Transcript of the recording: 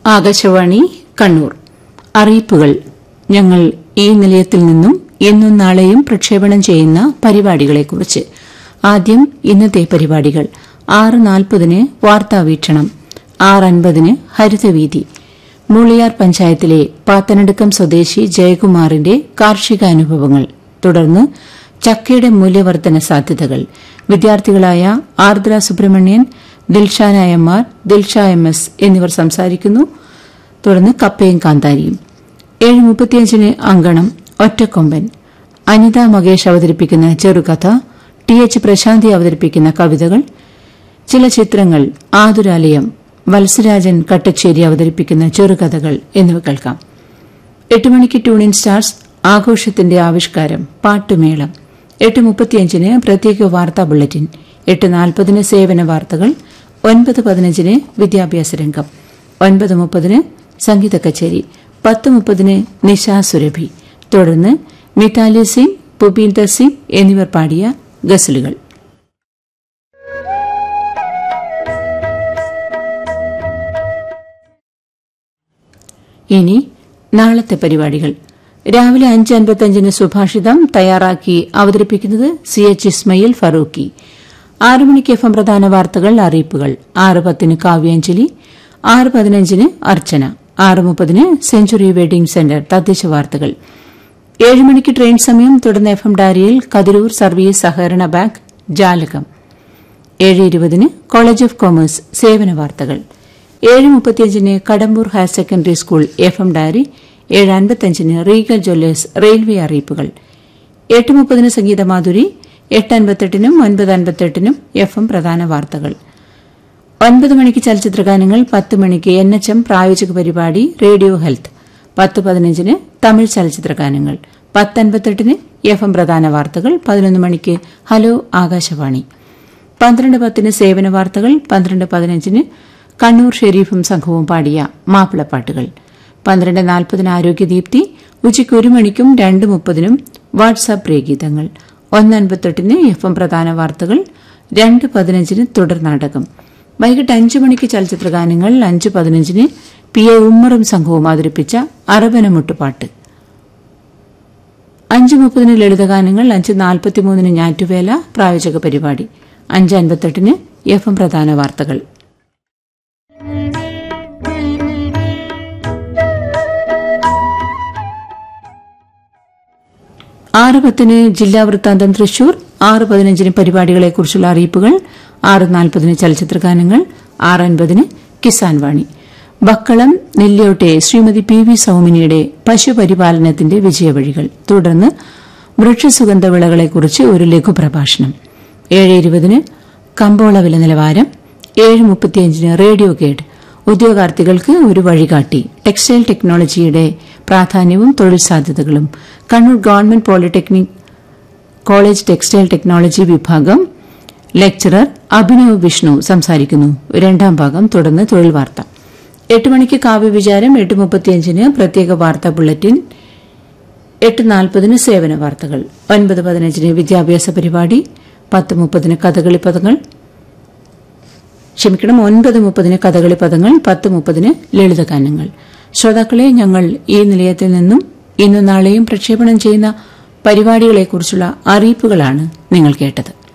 ആകാശവാണി കണ്ണൂർ അറിയിപ്പുകൾ ഞങ്ങൾ ഈ നിലയത്തിൽ നിന്നും ഇന്നും നാളെയും പ്രക്ഷേപണം ചെയ്യുന്ന പരിപാടികളെക്കുറിച്ച് ആദ്യം ഇന്നത്തെ പരിപാടികൾ ആറ് നാൽപ്പതിന് വാർത്താവീക്ഷണം ആറ് അൻപതിന് ഹരിതവീതി മൂളിയാർ പഞ്ചായത്തിലെ പാത്തനടുക്കം സ്വദേശി ജയകുമാറിന്റെ കാർഷികാനുഭവങ്ങൾ തുടർന്ന് ചക്കയുടെ മൂല്യവർദ്ധന സാധ്യതകൾ വിദ്യാർത്ഥികളായ Ardra Subramanian Dilshana M R Dilsha M S എന്നിവർ സംസാരിക്കുന്നു തുടർന്ന് കപ്പയും കാന്താരിയും ഏഴ് മുപ്പത്തിയഞ്ചിന് അങ്കണം ഒറ്റക്കൊമ്പൻ അനിത മകേഷ് അവതരിപ്പിക്കുന്ന ചെറുകഥ ടി എച്ച് പ്രശാന്തി അവതരിപ്പിക്കുന്ന കവിതകൾ ചില ചിത്രങ്ങൾ ആതുരാലയം വത്സരാജൻ കട്ടച്ചേരി അവതരിപ്പിക്കുന്ന ചെറുകഥകൾ എന്നിവ കേൾക്കാം എട്ട് മണിക്ക് ട്യൂണിൻ സ്റ്റാർസ് ആഘോഷത്തിന്റെ ആവിഷ്കാരം പാട്ടുമേളം എട്ട് മുപ്പത്തിയഞ്ചിന് പ്രത്യേക വാർത്താ ബുള്ളറ്റിൻ എട്ട് നാൽപ്പതിന് സേവന വാർത്തകൾ ഒൻപത് പതിനഞ്ചിന് വിദ്യാഭ്യാസ രംഗം ഒൻപത് മുപ്പതിന് സംഗീത കച്ചേരി പത്ത് മുപ്പതിന് നിശാ സുരഭി തുടർന്ന് മിതാലി സിംഗ് പുപീന്ദർ സിംഗ് എന്നിവർ പാടിയ ഗസലുകൾ ഇനി നാളത്തെ പരിപാടികൾ രാവിലെ അഞ്ച് അൻപത്തഞ്ചിന് സുഭാഷിതം തയ്യാറാക്കി അവതരിപ്പിക്കുന്നത് സി എച്ച് ഇസ്മയിൽ ഫറൂഖി ആറ് മണിക്ക് എഫ് എം പ്രധാന വാർത്തകൾ അറിയിപ്പുകൾ ആറ് പത്തിന് കാവ്യാഞ്ജലി ആറ് പതിനഞ്ചിന് അർച്ചന ആറ് മുപ്പതിന് സെഞ്ചുറി വെഡിംഗ് സെന്റർ തദ്ദേശ വാർത്തകൾ ഏഴ് മണിക്ക് ട്രെയിൻ സമയം തുടർന്ന് എഫ് എം ഡാരിയിൽ കതിരൂർ സർവീസ് സഹകരണ ബാങ്ക് ജാലകം ഏഴ് ഇരുപതിന് കോളേജ് ഓഫ് കൊമേഴ്സ് സേവന വാർത്തകൾ ഏഴ് മുപ്പത്തിയഞ്ചിന് Kadambur higher secondary school F M diary ഏഴ് അൻപത്തിയഞ്ചിന് റീഗൽ ജ്വല്ലേഴ്സ് റെയിൽവേ അറിയിപ്പുകൾ എട്ട് മുപ്പതിന് സംഗീതമാധുരി എട്ട് അൻപത്തെട്ടിനും ഒൻപത് അൻപത്തെട്ടിനും എഫ് എം പ്രധാന വാർത്തകൾ ഒൻപത് മണിക്ക് ചലച്ചിത്രഗാനങ്ങൾ പത്ത് മണിക്ക് എൻ എച്ച് എം പ്രായോജിക പരിപാടി റേഡിയോ ഹെൽത്ത് പത്ത് പതിനഞ്ചിന് തമിഴ് ചലച്ചിത്രഗാനങ്ങൾ പത്തൻപത്തെട്ടിന് എഫ് എം പ്രധാന വാർത്തകൾ പതിനൊന്ന് മണിക്ക് ഹലോ ആകാശവാണി പന്ത്രണ്ട് പത്തിന് സേവന വാർത്തകൾ പന്ത്രണ്ട് പതിനഞ്ചിന് കണ്ണൂർ ഷെരീഫും സംഘവും പാടിയ മാപ്പിളപ്പാട്ടുകൾ പന്ത്രണ്ട് നാൽപ്പതിന് ആരോഗ്യദീപ്തി ഉച്ചയ്ക്ക് ഒരു മണിക്കും രണ്ട് മുപ്പതിനും വാട്സാപ്പ് പ്രേഗീതങ്ങൾ ഒന്ന് അൻപത്തെട്ടിന് എഫ് എം പ്രധാന വാർത്തകൾ രണ്ട് പതിനഞ്ചിന് തുടർ നാടകം വൈകിട്ട് അഞ്ച് മണിക്ക് ചലച്ചിത്രഗാനങ്ങൾ അഞ്ച് പതിനഞ്ചിന് പി എ ഉമ്മറും സംഘവും അവതരിപ്പിച്ച അറബനമുട്ടുപാട്ട് അഞ്ച് മുപ്പതിന് ലളിതഗാനങ്ങൾ അഞ്ച് നാൽപ്പത്തിമൂന്നിന് ഞാറ്റുവേല പ്രായോജക പരിപാടി അഞ്ച് അൻപത്തെട്ടിന് എഫ് എം പ്രധാന വാർത്തകൾ ആറ് പത്തിന് ജില്ലാ വൃത്താന്തം തൃശൂർ ആറ് പതിനഞ്ചിന് പരിപാടികളെക്കുറിച്ചുള്ള അറിയിപ്പുകൾ ആറ് നാൽപ്പതിന് ചലച്ചിത്രഗാനങ്ങൾ ആറ് അൻപതിന് കിസാൻ വാണി ബക്കളം നെല്ലിയോട്ടെ ശ്രീമതി പി വി സൌമിനിയുടെ പശുപരിപാലനത്തിന്റെ വിജയവഴികൾ തുടർന്ന് വൃക്ഷസുഗന്ധ വിളകളെക്കുറിച്ച് ഒരു ലഘുപ്രഭാഷണം ഏഴ് ഇരുപതിന് കമ്പോള വില നിലവാരം ഏഴ് മുപ്പത്തിയഞ്ചിന് റേഡിയോ ഗേഡ് ഉദ്യോഗാർത്ഥികൾക്ക് ഒരു വഴികാട്ടി ടെക്സ്റ്റൈൽ ടെക്നോളജിയുടെ പ്രാധാന്യവും തൊഴിൽ സാധ്യതകളും Kannur government polytechnic college textile technology വിഭാഗം ലെക്ചറർ അഭിനവ് വിഷ്ണു സംസാരിക്കുന്നു രണ്ടാം ഭാഗം തുടർന്ന് തൊഴിൽ വാർത്ത എട്ട് മണിക്ക് കാവ്യവിചാരം എട്ട് മുപ്പത്തിയഞ്ചിന് പ്രത്യേക വാർത്താ ബുള്ളറ്റിൻ എട്ട് നാൽപ്പതിന് സേവന വാർത്തകൾ ഒൻപത് പതിനഞ്ചിന് വിദ്യാഭ്യാസ പരിപാടി പത്ത് മുപ്പതിന് കഥകളി പദങ്ങൾ ക്ഷമിക്കണം ഒൻപത് മുപ്പതിന് കഥകളി പദങ്ങൾ പത്ത് മുപ്പതിന് ലളിതഗാനങ്ങൾ ശ്രോതാക്കളെ ഞങ്ങൾ ഈ നിലയത്തിൽ നിന്നും ഇന്നും നാളെയും പ്രക്ഷേപണം ചെയ്യുന്ന പരിപാടികളെക്കുറിച്ചുള്ള അറിയിപ്പുകളാണ് നിങ്ങൾ കേട്ടത്